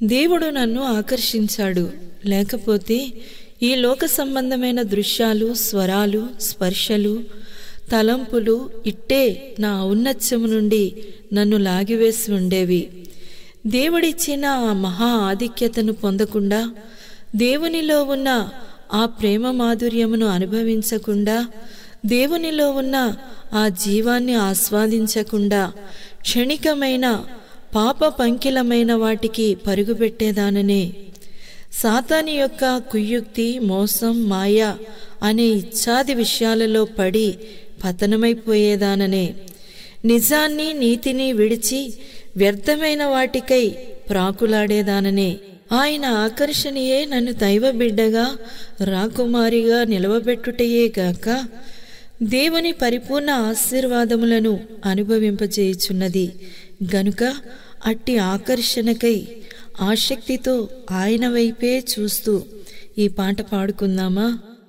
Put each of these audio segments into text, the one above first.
దేవుడు నన్ను ఆకర్షించాడు లేకపోతే ఈ లోక సంబంధమైన దృశ్యాలు స్వరాలు స్పర్శలు తలంపులు ఇట్టే నా ఔన్నత్యము నుండి నన్ను లాగివేసి ఉండేవి దేవుడిచ్చిన ఆ మహా ఆధిక్యతను పొందకుండా దేవునిలో ఉన్న ఆ ప్రేమ మాధుర్యమును అనుభవించకుండా దేవునిలో ఉన్న ఆ జీవాన్ని ఆస్వాదించకుండా క్షణికమైన పాప పంకిలమైన వాటికి పరుగుపెట్టేదాననే సాతాని యొక్క కుయుక్తి మోసం మాయ అనే ఇచ్ఛాది విషయాలలో పడి పతనమైపోయేదాననే నిజాన్ని నీతిని విడిచి వ్యర్థమైన వాటికై ప్రాకులాడేదాననే ఆయన ఆకర్షణీయే నన్ను దైవ బిడ్డగా రాకుమారిగా నిలవబెట్టుటయే గాక దేవుని పరిపూర్ణ ఆశీర్వాదములను అనుభవింపజేయుచున్నది గనుక అట్టి ఆకర్షణకై ఆసక్తితో ఆయన వైపే చూస్తూ ఈ పాట పాడుకుందామా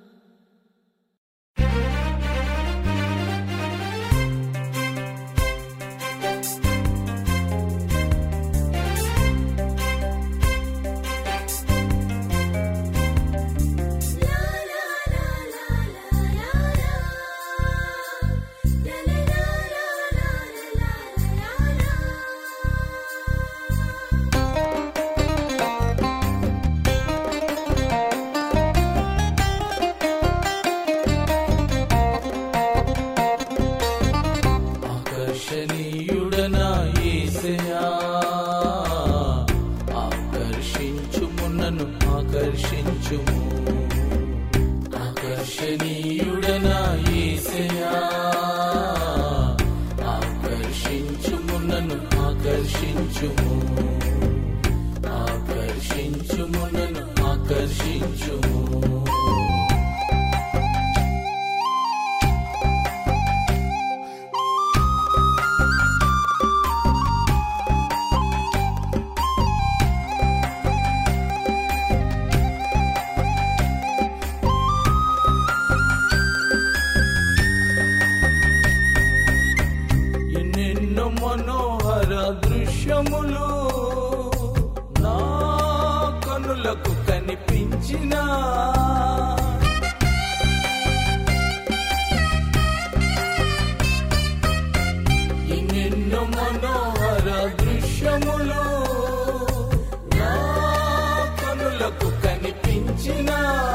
ఆకర్షణీయుడనా యేసయ్యా ఆకర్షించుము నన్ను ఆకర్షించుము ఆకర్షణీయుడనా యేసయ్యా ఆకర్షించుము నన్ను ఆకర్షించుము ఆకర్షించుము నన్ను ఆకర్షించుము ఎన్నెన్నో మనోహర దృశ్యములు నా కనులకు కనిపించిన ఎన్నెన్నో మనోహర దృశ్యములు నా కనులకు కనిపించిన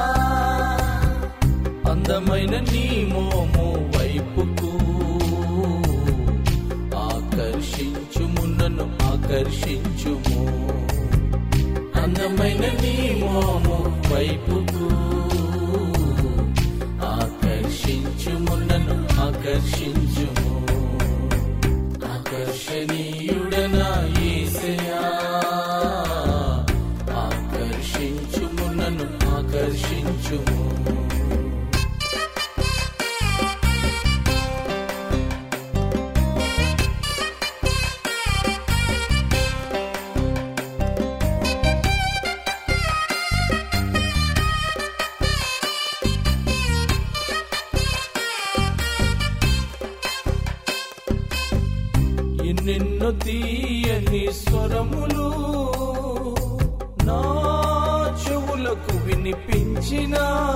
అందమైన నీ మోము వైపుకు ఆకర్షించుము నన్ను ఆకర్షించుము అందమైన నీ మోము వైపుకు ఆకర్షించుము నన్ను ఆకర్షించుము ఆకర్షణీయుడనా యేసయ్యా ఆకర్షించుము నన్ను ఆకర్షించుము ఎన్నెన్నో తీయని స్వరములు నా చెవులకు వినిపించిన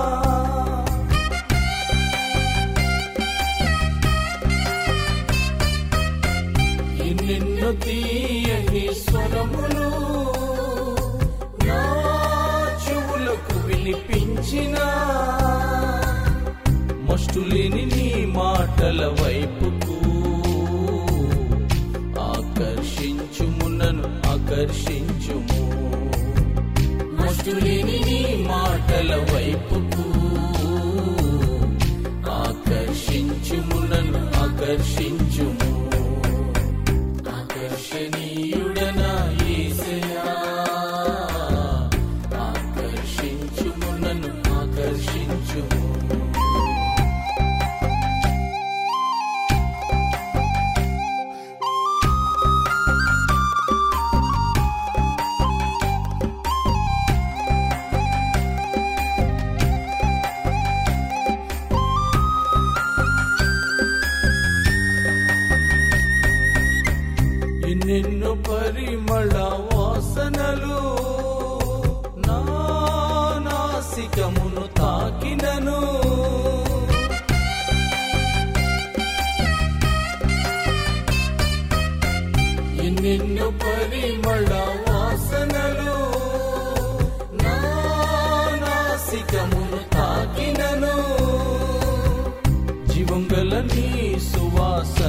ఎన్నెన్నో తీయని స్వరములు నా చెవులకు వినిపించిన మష్టులేని నీ మాటల వైపుకు ఆకర్షించుము నన్ను ఆకర్షించుము మష్టులేని నీ మాటల వైపుకు ఆకర్షించుము నన్ను ఆకర్షించుము ఆకర్షణీయుడనా యేసయ్యా ఆకర్షించుము నన్ను ఆకర్షించుము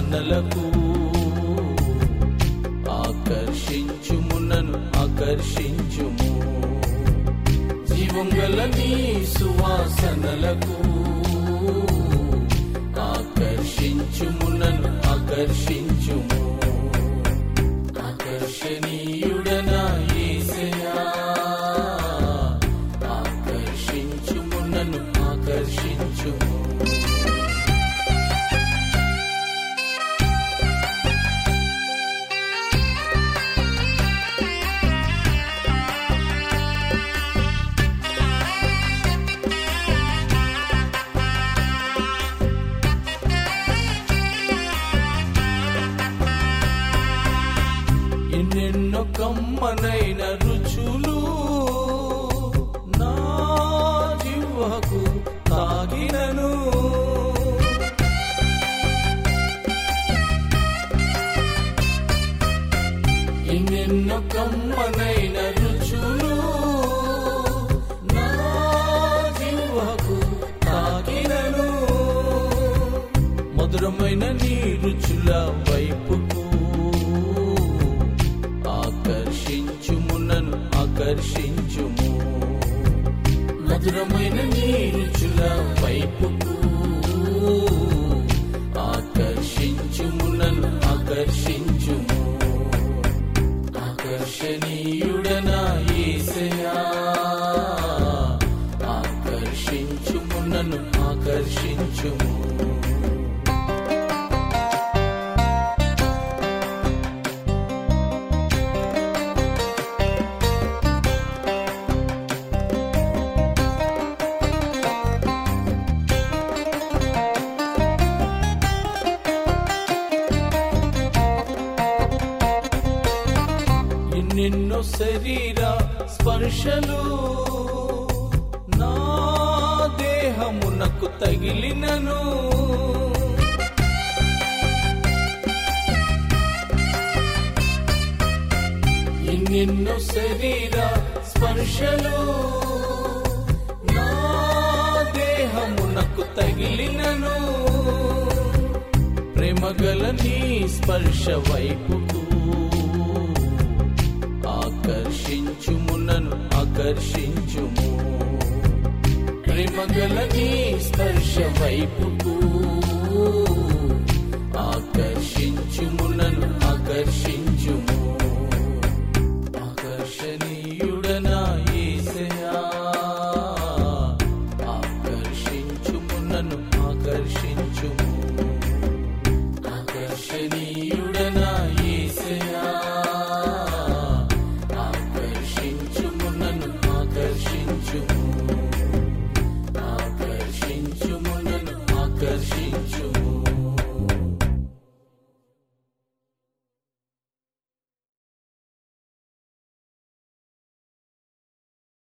సువాసనలకు ఆకర్షించుము నన్ను ఆకర్షించుము జీవం గల నీ సువాసనలకు ఆకర్షించుము నన్ను ఆకర్షించుము ఆకర్షణీయుడనా యేసయ్యా ఆకర్షించుము నన్ను ఆకర్షించుము ఎన్నెన్నో కమ్మనైన రుచులు నా జివ్వకు తాగినను ఎన్నెన్నో కమ్మనైన రుచులు నా జివ్వకు తాగినను మధురమైన నీ రుచుల వైపుకు ఆకర్షించుము నన్ను ఆకర్షించుము మధురమైన నీ రుచుల వైపుకు ఆకర్షించుము నన్ను ఆకర్షించుము ఆకర్షణీయుడనా యేసయ్యా ఆకర్షించుము నన్ను ఆకర్షించుము ఎన్నెన్నో శరీర స్పర్శలు నా దేహమునకు తగిలినను ఎన్నెన్నో శరీర స్పర్శలు నా దేహమునకు తగిలినను ప్రేమగల నీ స్పర్శ వైపుకు ఆకర్షించుము నన్ను ఆకర్షించుము ప్రేమగల నీ స్పర్శ వైపుకు ఆకర్షించుము నన్ను ఆకర్షించుము ఆకర్షణీయుడనా యేసయ్యా ఆకర్షించుము నన్ను ఆకర్షించుము ఆకర్షణీయుడనా యేసయ్యా ఆకర్షించుము నన్ను ఆకర్షించుము ఆకర్షించుము నన్ను ఆకర్షించుము